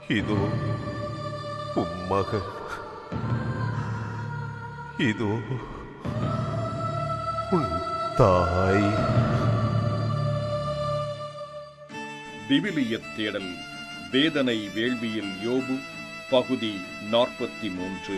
இதோ உம் மகன் இதோ உன் தாய் விவிலியத் தேடல் வேதனை வேள்வியில் யோபு பகுதி நாற்பத்தி மூன்று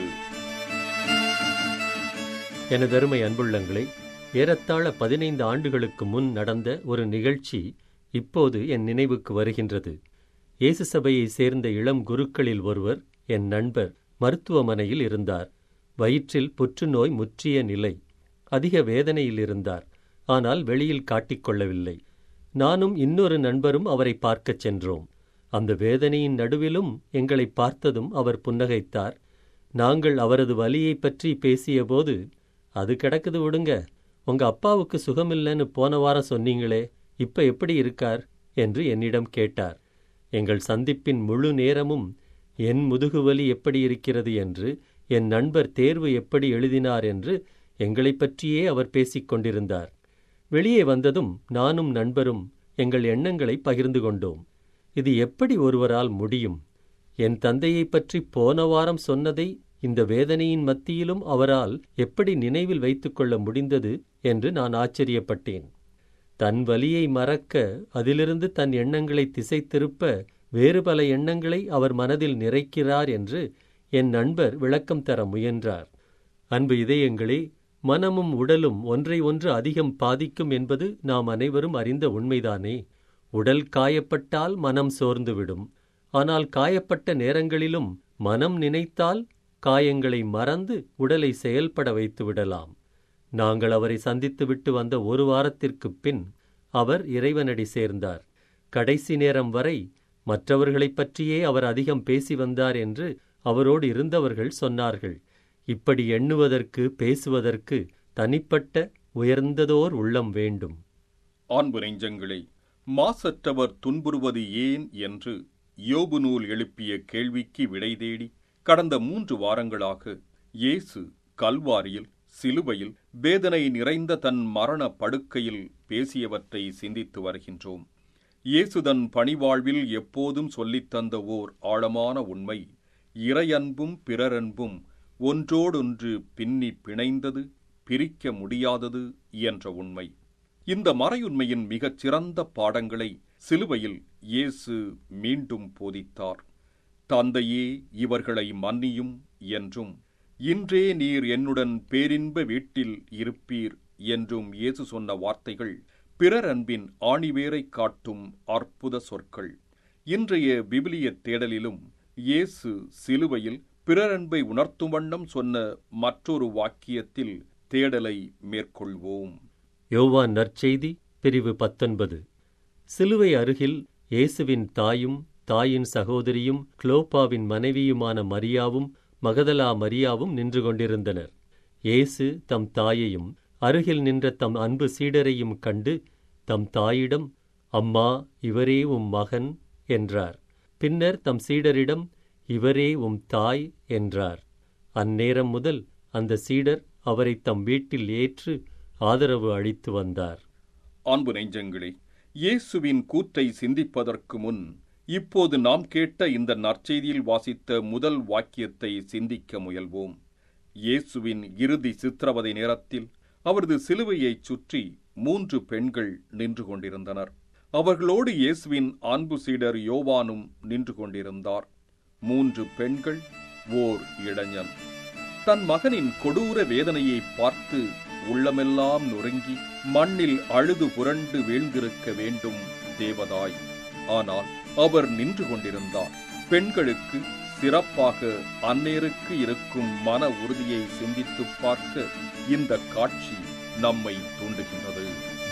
எனதருமை அன்புள்ளங்களே ஏறத்தாழ பதினைந்து ஆண்டுகளுக்கு முன் நடந்த ஒரு நிகழ்ச்சி இப்போது என் நினைவுக்கு வருகின்றது இயேசு சபையைச் சேர்ந்த இளம் குருக்களில் ஒருவர் என் நண்பர் மருத்துவமனையில் இருந்தார் வயிற்றில் புற்றுநோய் முற்றிய நிலை அதிக வேதனையில் இருந்தார் ஆனால் வெளியில் காட்டிக்கொள்ளவில்லை நானும் இன்னொரு நண்பரும் அவரை பார்க்கச் சென்றோம் அந்த வேதனையின் நடுவிலும் எங்களை பார்த்ததும் அவர் புன்னகைத்தார் நாங்கள் அவரது வலியைப் பற்றி பேசியபோது அது கிடக்குது விடுங்க உங்க அப்பாவுக்கு சுகமில்லைன்னு போன வாரம் சொன்னீங்களே இப்ப எப்படி இருக்கார் என்று என்னிடம் கேட்டார் எங்கள் சந்திப்பின் முழு நேரமும் என் முதுகுவலி எப்படி இருக்கிறது என்று என் நண்பர் தேர்வு எப்படி எழுதினார் என்று எங்களைப் பற்றியே அவர் பேசிக் கொண்டிருந்தார் வெளியே வந்ததும் நானும் நண்பரும் எங்கள் எண்ணங்களை பகிர்ந்து கொண்டோம் இது எப்படி ஒருவரால் முடியும் என் தந்தையைப் பற்றி போன வாரம் சொன்னதை இந்த வேதனையின் மத்தியிலும் அவரால் எப்படி நினைவில் வைத்துக்கொள்ள முடிந்தது என்று நான் ஆச்சரியப்பட்டேன் தன் வலியை மறக்க அதிலிருந்து தன் எண்ணங்களை திசை திருப்ப வேறு பல எண்ணங்களை அவர் மனதில் நிறைக்கிறார் என்று என் நண்பர் விளக்கம் தர முயன்றார் அன்பு இதயங்களே மனமும் உடலும் ஒன்றை ஒன்று அதிகம் பாதிக்கும் என்பது நாம் அனைவரும் அறிந்த உண்மைதானே உடல் காயப்பட்டால் மனம் சோர்ந்துவிடும் ஆனால் காயப்பட்ட நேரங்களிலும் மனம் நினைத்தால் காயங்களை மறந்து உடலை செயல்பட வைத்து விடலாம் நாங்கள் அவரை சந்தித்துவிட்டு வந்த ஒரு வாரத்திற்குப் பின் அவர் இறைவனடி சேர்ந்தார் கடைசி நேரம் வரை மற்றவர்களைப் பற்றியே அவர் அதிகம் பேசி வந்தார் என்று அவரோடு இருந்தவர்கள் சொன்னார்கள் இப்படி எண்ணுவதற்கு பேசுவதற்கு தனிப்பட்ட உயர்ந்ததோர் உள்ளம் வேண்டும் ஆண்பு நெஞ்சங்களே மாசற்றவர் துன்புறுவது ஏன் என்று யோபு நூல் எழுப்பிய கேள்விக்கு விடை தேடி கடந்த மூன்று வாரங்களாக இயேசு கல்வாரியில் சிலுவையில் வேதனை நிறைந்த தன் மரண படுக்கையில் பேசியவற்றை சிந்தித்து வருகின்றோம் இயேசு தன் பணிவாழ்வில் எப்போதும் சொல்லித் தந்த ஓர் ஆழமான உண்மை இறையன்பும் பிறரன்பும் ஒன்றோடொன்று பின்னி பிணைந்தது பிரிக்க முடியாதது என்ற உண்மை இந்த மறையுண்மையின் மிகச் சிறந்த பாடங்களை சிலுவையில் இயேசு மீண்டும் போதித்தார் தந்தையே இவர்களை மன்னியும் என்றும் இன்றே நீர் என்னுடன் பேரின்ப வீட்டில் இருப்பீர் என்றும் இயேசு சொன்ன வார்த்தைகள் பிறர் அன்பின் ஆணிவேரைக் காட்டும் அற்புத சொற்கள் இன்றைய விவிலிய தேடலிலும் இயேசு சிலுவையில் பிறரன்பை உணர்த்தும் வண்ணம் சொன்ன மற்றொரு வாக்கியத்தில் தேடலை மேற்கொள்வோம் யோவான் நற்செய்தி பிரிவு பத்தொன்பது சிலுவை அருகில் இயேசுவின் தாயும் தாயின் சகோதரியும் குளோப்பாவின் மனைவியுமான மரியாவும் மகதலா மரியாவும் நின்று கொண்டிருந்தனர் இயேசு தம் தாயையும் அருகில் நின்ற தம் அன்பு சீடரையும் கண்டு தம் தாயிடம் அம்மா இவரே உம் மகன் என்றார் பின்னர் தம் சீடரிடம் இவரே உம் தாய் என்றார் அந்நேரம் முதல் அந்த சீடர் அவரை தம் வீட்டில் ஏற்று ஆதரவு அளித்து வந்தார் அன்பு நெஞ்சங்களே இயேசுவின் கூற்றை சிந்திப்பதற்கு முன் இப்போது நாம் கேட்ட இந்த நற்செய்தியில் வாசித்த முதல் வாக்கியத்தை சிந்திக்க முயல்வோம் இயேசுவின் இறுதி சித்திரவதை நேரத்தில் அவரது சிலுவையைச் சுற்றி மூன்று பெண்கள் நின்று கொண்டிருந்தனர் அவர்களோடு இயேசுவின் அன்பு சீடர் யோவானும் நின்று கொண்டிருந்தார் மூன்று பெண்கள் ஓர் இளைஞன் தன் மகனின் கொடூர வேதனையை பார்த்து உள்ளமெல்லாம் நொறுங்கி மண்ணில் அழுது புரண்டு வீழ்ந்திருக்க வேண்டும் தேவதாய் ஆனால் அவர் நின்று கொண்டிருந்தார் பெண்களுக்கு சிறப்பாக அந்நேருக்கு இருக்கும் மன உறுதியை சிந்தித்துப் பார்க்க இந்த காட்சி நம்மை தூண்டுகின்றது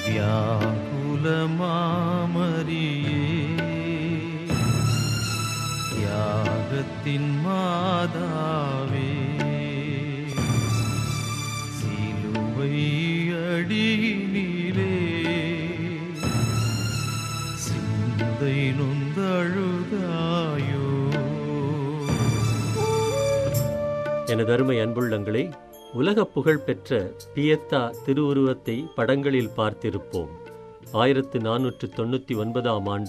வியாகுலமாமரியே தியாகத்தின் மாதாவே சிலுவை அடியினிலே சிந்தை நொந்தழுதாயோ எனதருமை அன்புள்ளங்களே உலகப் புகழ்பெற்ற பியத்தா திருவுருவத்தை படங்களில் பார்த்திருப்போம் ஆயிரத்து நானூற்று தொண்ணூற்றி ஒன்பதாம் ஆண்டு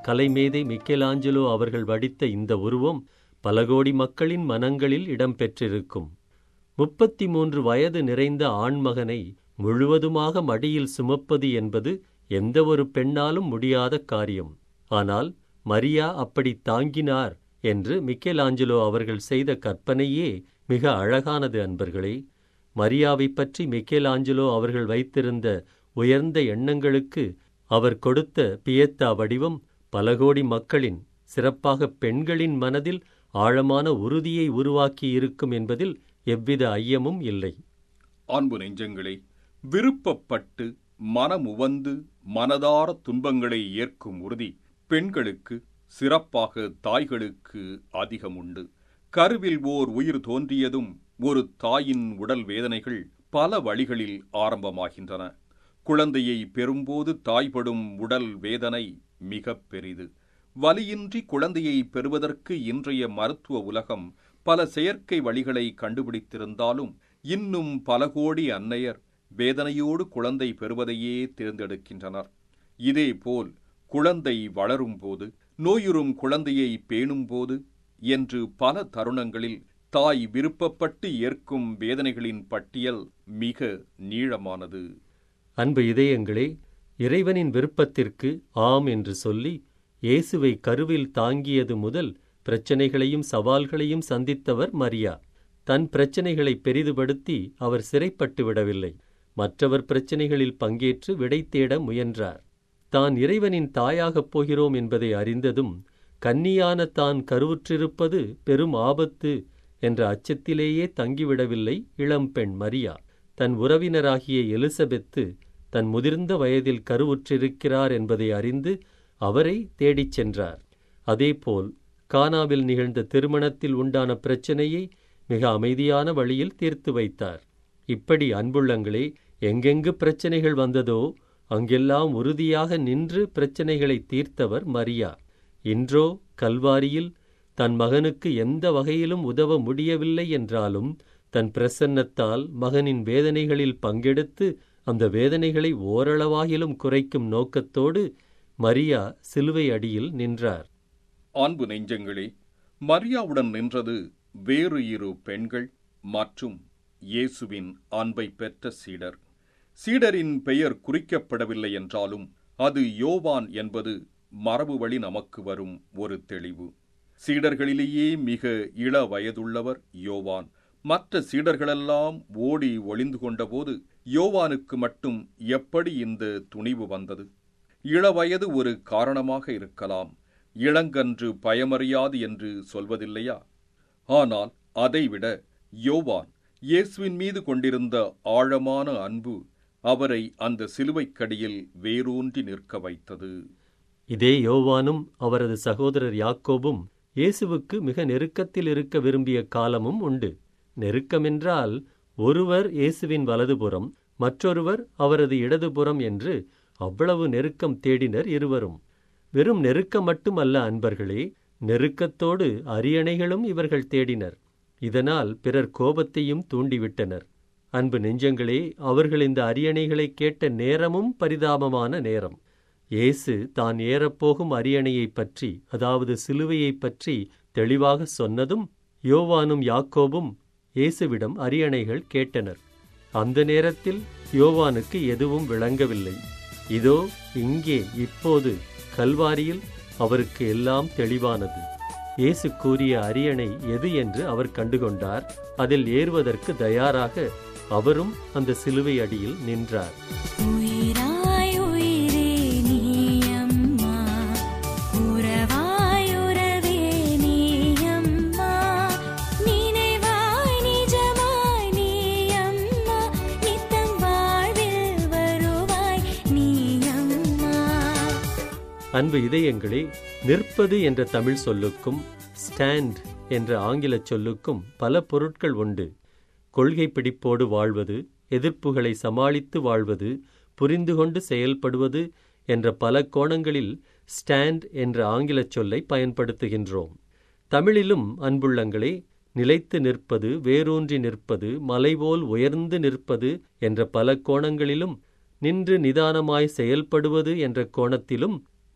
கலைமேதை மிக்கேலாஞ்சலோ அவர்கள் வடித்த இந்த உருவம் பல கோடி மக்களின் மனங்களில் இடம்பெற்றிருக்கும் முப்பத்தி மூன்று வயது நிறைந்த ஆண்மகனை முழுவதுமாக மடியில் சுமப்பது என்பது எந்த ஒரு பெண்ணாலும் முடியாத காரியம் ஆனால் மரியா அப்படி தாங்கினார் என்று மிக்கேலாஞ்சலோ அவர்கள் செய்த கற்பனையே மிக அழகானது அன்பர்களே மரியாவைப் பற்றி மிக்கேலாஞ்சலோ அவர்கள் வைத்திருந்த உயர்ந்த எண்ணங்களுக்கு அவர் கொடுத்த பியத்தா வடிவம் பல கோடி மக்களின் சிறப்பாக பெண்களின் மனதில் ஆழமான உறுதியை உருவாக்கியிருக்கும் என்பதில் எவ்வித ஐயமும் இல்லை அன்பு நெஞ்சங்களே விருப்பப்பட்டு மனமுவந்து மனதார துன்பங்களை ஏற்கும் உறுதி பெண்களுக்கு சிறப்பாக தாய்களுக்கு அதிகம் உண்டு கருவில் ஓர் உயிர் தோன்றியதும் ஒரு தாயின் உடல் வேதனைகள் பல வழிகளில் ஆரம்பமாகின்றன குழந்தையை பெறும்போது தாய்படும் உடல் வேதனை மிகப் பெரிது வலியின்றி குழந்தையை பெறுவதற்கு இன்றைய மருத்துவ உலகம் பல செயற்கை வழிகளை கண்டுபிடித்திருந்தாலும் இன்னும் பல கோடி அன்னையர் வேதனையோடு குழந்தை பெறுவதையே தேர்ந்தெடுக்கின்றனர் இதேபோல் குழந்தை வளரும்போது நோயுறும் குழந்தையை பேணும்போது என்று பல தருணங்களில் தாய் விருப்பப்பட்டு ஏற்கும் வேதனைகளின் பட்டியல் மிக நீளமானது அன்பு இதயங்களே இறைவனின் விருப்பத்திற்கு ஆம் என்று சொல்லி இயேசுவை கருவில் தாங்கியது முதல் பிரச்சனைகளையும் சவால்களையும் சந்தித்தவர் மரியா தன் பிரச்சனைகளை பெரிதுபடுத்தி அவர் சிறைப்பட்டு விடவில்லை மற்றவர் பிரச்சனைகளில் பங்கேற்று விடை தேட முயன்றார் தான் இறைவனின் தாயாகப் போகிறோம் என்பதை அறிந்ததும் கன்னியான தான் கருவுற்றிருப்பது பெரும் ஆபத்து என்ற அச்சத்திலேயே தங்கிவிடவில்லை இளம்பெண் மரியா தன் உறவினராகிய எலிசபெத்து தன் முதிர்ந்த வயதில் கருவுற்றிருக்கிறார் என்பதை அறிந்து அவரை தேடிச் சென்றார் அதேபோல் கானாவில் நிகழ்ந்த திருமணத்தில் உண்டான பிரச்சனையை மிக அமைதியான வழியில் தீர்த்து வைத்தார் இப்படி அன்புள்ளங்களே எங்கெங்கு பிரச்சனைகள் வந்ததோ அங்கெல்லாம் உறுதியாக நின்று பிரச்சனைகளை தீர்த்தவர் மரியா இன்றோ கல்வாரியில் தன் மகனுக்கு எந்த வகையிலும் உதவ முடியவில்லை என்றாலும் தன் பிரசன்னத்தால் மகனின் வேதனைகளில் பங்கெடுத்து அந்த வேதனைகளை ஓரளவாகிலும் குறைக்கும் நோக்கத்தோடு மரியா சிலுவை அடியில் நின்றார் அன்பு நெஞ்சங்களே மரியாவுடன் நின்றது வேறு இரு பெண்கள் மற்றும் இயேசுவின் அன்பை பெற்ற சீடர் சீடரின் பெயர் குறிக்கப்படவில்லை என்றாலும் அது யோவான் என்பது மரபு வழி நமக்கு வரும் ஒரு தெளிவு சீடர்களிலேயே மிக இள வயதுள்ளவர் யோவான் மற்ற சீடர்களெல்லாம் ஓடி ஒளிந்து கொண்டபோது யோவானுக்கு மட்டும் எப்படி இந்த துணிவு வந்தது இளவயது ஒரு காரணமாக இருக்கலாம் இளங்கன்று பயமறியாது என்று சொல்வதில்லையா ஆனால் அதைவிட யோவான் இயேசுவின் மீது கொண்டிருந்த ஆழமான அன்பு அவரை அந்த சிலுவைக்கடியில் வேரூன்றி நிற்க வைத்தது இதே யோவானும் அவரது சகோதரர் யாக்கோபும் இயேசுவுக்கு மிக நெருக்கத்தில் இருக்க விரும்பிய காலமும் உண்டு நெருக்கமென்றால் ஒருவர் இயேசுவின் வலதுபுறம் மற்றொருவர் அவரது இடதுபுறம் என்று அவ்வளவு நெருக்கம் தேடினர் இருவரும் வெறும் நெருக்கம் மட்டுமல்ல அன்பர்களே நெருக்கத்தோடு அரியணைகளும் இவர்கள் தேடினர் இதனால் பிறர் கோபத்தையும் தூண்டிவிட்டனர் அன்பு நெஞ்சங்களே அவர்கள் இந்த அரியணைகளை கேட்ட நேரமும் பரிதாபமான நேரம் இயேசு தான் ஏறப்போகும் அரியணையைப் பற்றி அதாவது சிலுவையைப் பற்றி தெளிவாக சொன்னதும் யோவானும் யாக்கோபும் இயேசுவிடம் அரியணைகள் கேட்டனர் அந்த நேரத்தில் யோவானுக்கு எதுவும் விளங்கவில்லை இதோ இங்கே இப்போது கல்வாரியில் அவருக்கு எல்லாம் தெளிவானது இயேசு கூறிய அரியணை எது என்று அவர் கண்டுகொண்டார் அதில் ஏறுவதற்கு தயாராக அவரும் அந்த சிலுவை அடியில் நின்றார் உயிராய் உயிரே நீயம்மா உறவாய் உறவே நீயம்மா நினைவாய் நிஜமாய் நீயம்மா நித்தம் வாழ்வில் வருவாய் நீயம்மா அன்பு இதயங்களே நிற்பது என்ற தமிழ் சொல்லுக்கும் ஸ்டாண்ட் என்ற ஆங்கிலச் சொல்லுக்கும் பல பொருட்கள் உண்டு கொள்கை பிடிப்போடு வாழ்வது எதிர்ப்புகளை சமாளித்து வாழ்வது புரிந்து கொண்டு செயல்படுவது என்ற பல கோணங்களில் ஸ்டாண்ட் என்ற ஆங்கிலச் சொல்லை பயன்படுத்துகின்றோம் தமிழிலும் அன்புள்ளங்களே நிலைத்து நிற்பது வேரூன்றி நிற்பது மலைபோல் உயர்ந்து நிற்பது என்ற பல கோணங்களிலும் நின்று நிதானமாய் செயல்படுவது என்ற கோணத்திலும்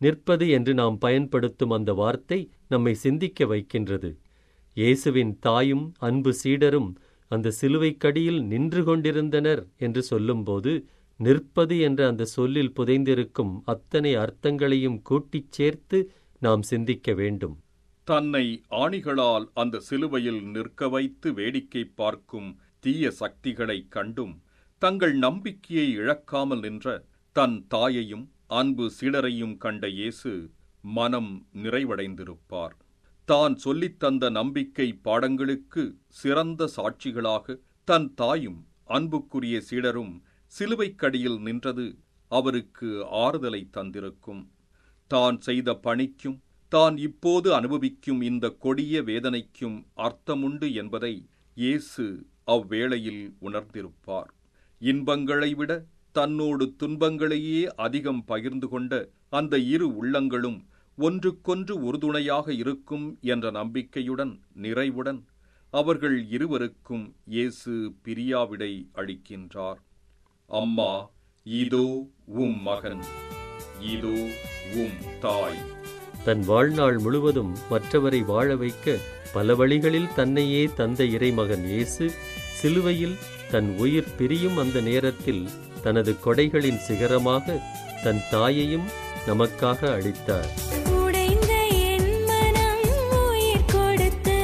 நிற்பது என்று நாம் பயன்படுத்தும் அந்த வார்த்தை நம்மை சிந்திக்க வைக்கின்றது இயேசுவின் தாயும் அன்பு சீடரும் அந்த சிலுவைக்கடியில் நின்று கொண்டிருந்தனர் என்று சொல்லும்போது நிற்பது என்ற அந்த சொல்லில் புதைந்திருக்கும் அத்தனை அர்த்தங்களையும் கூட்டிச் சேர்த்து நாம் சிந்திக்க வேண்டும் தன்னை ஆணிகளால் அந்த சிலுவையில் நிற்க வைத்து வேடிக்கை பார்க்கும் தீய சக்திகளைக் கண்டும் தங்கள் நம்பிக்கையை இழக்காமல் நின்ற தன் தாயையும் அன்பு சீடரையும் கண்ட இயேசு மனம் நிறைவடைந்திருப்பார் தான் சொல்லித் தந்த நம்பிக்கை பாடங்களுக்கு சிறந்த சாட்சிகளாக தன் தாயும் அன்புக்குரிய சீடரும் சிலுவைக்கடியில் நின்றது அவருக்கு ஆறுதலை தந்திருக்கும் தான் செய்த பணிக்கும் தான் இப்போது அனுபவிக்கும் இந்த கொடிய வேதனைக்கும் அர்த்தமுண்டு என்பதை இயேசு அவ்வேளையில் உணர்ந்திருப்பார் இன்பங்களை விட தன்னோடு துன்பங்களையே அதிகம் பகிர்ந்து கொண்ட அந்த இரு உள்ளங்களும் ஒன்றுக்கொன்று உறுதுணையாக இருக்கும் என்ற நம்பிக்கையுடன் நிறைவுடன் அவர்கள் இருவருக்கும் இயேசு பிரியாவிடை அளிக்கின்றார் அம்மா இதோ உம் மகன் இதோ உம் தாய் தன் வாழ்நாள் முழுவதும் மற்றவரை வாழ வைக்க பல வழிகளில் தன்னையே தந்த இறைமகன் இயேசு சிலுவையில் தன் உயிர் பிரியும் அந்த நேரத்தில் தனது கொடைகளின் சிகரமாக தன் தாயையும் நமக்காக அளித்தார் உடைந்த என் மனம் உயிர் கொடுத்து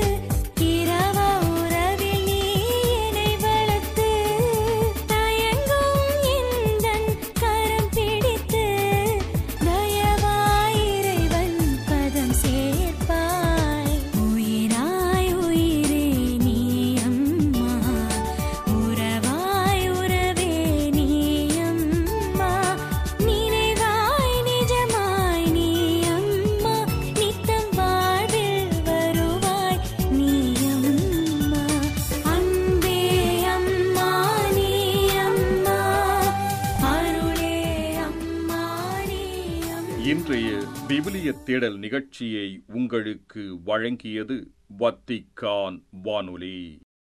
இரவா உறவில் நீ என்னை வளர்த்து தயங்கும் எந்தன் கரம் பிடித்து தயவாய் இறைவன் பதம் சேர்ப்பாய் உயிராய் உயிரே நீ அம்மா உறவாய் உறவே நீ அம்மா நினைவாய் நிஜமாய் நீ அம்மா நித்தம் வாழ்வில் வருவாய் நீ அம்மா அன்பே அம்மா நீ அம்மா அருளே அம்மா நீ அம்மா இன்றைய விவிலிய தேடல் நிகழ்ச்சியை உங்களுக்கு வழங்கியது வத்திக்கான் வானொலி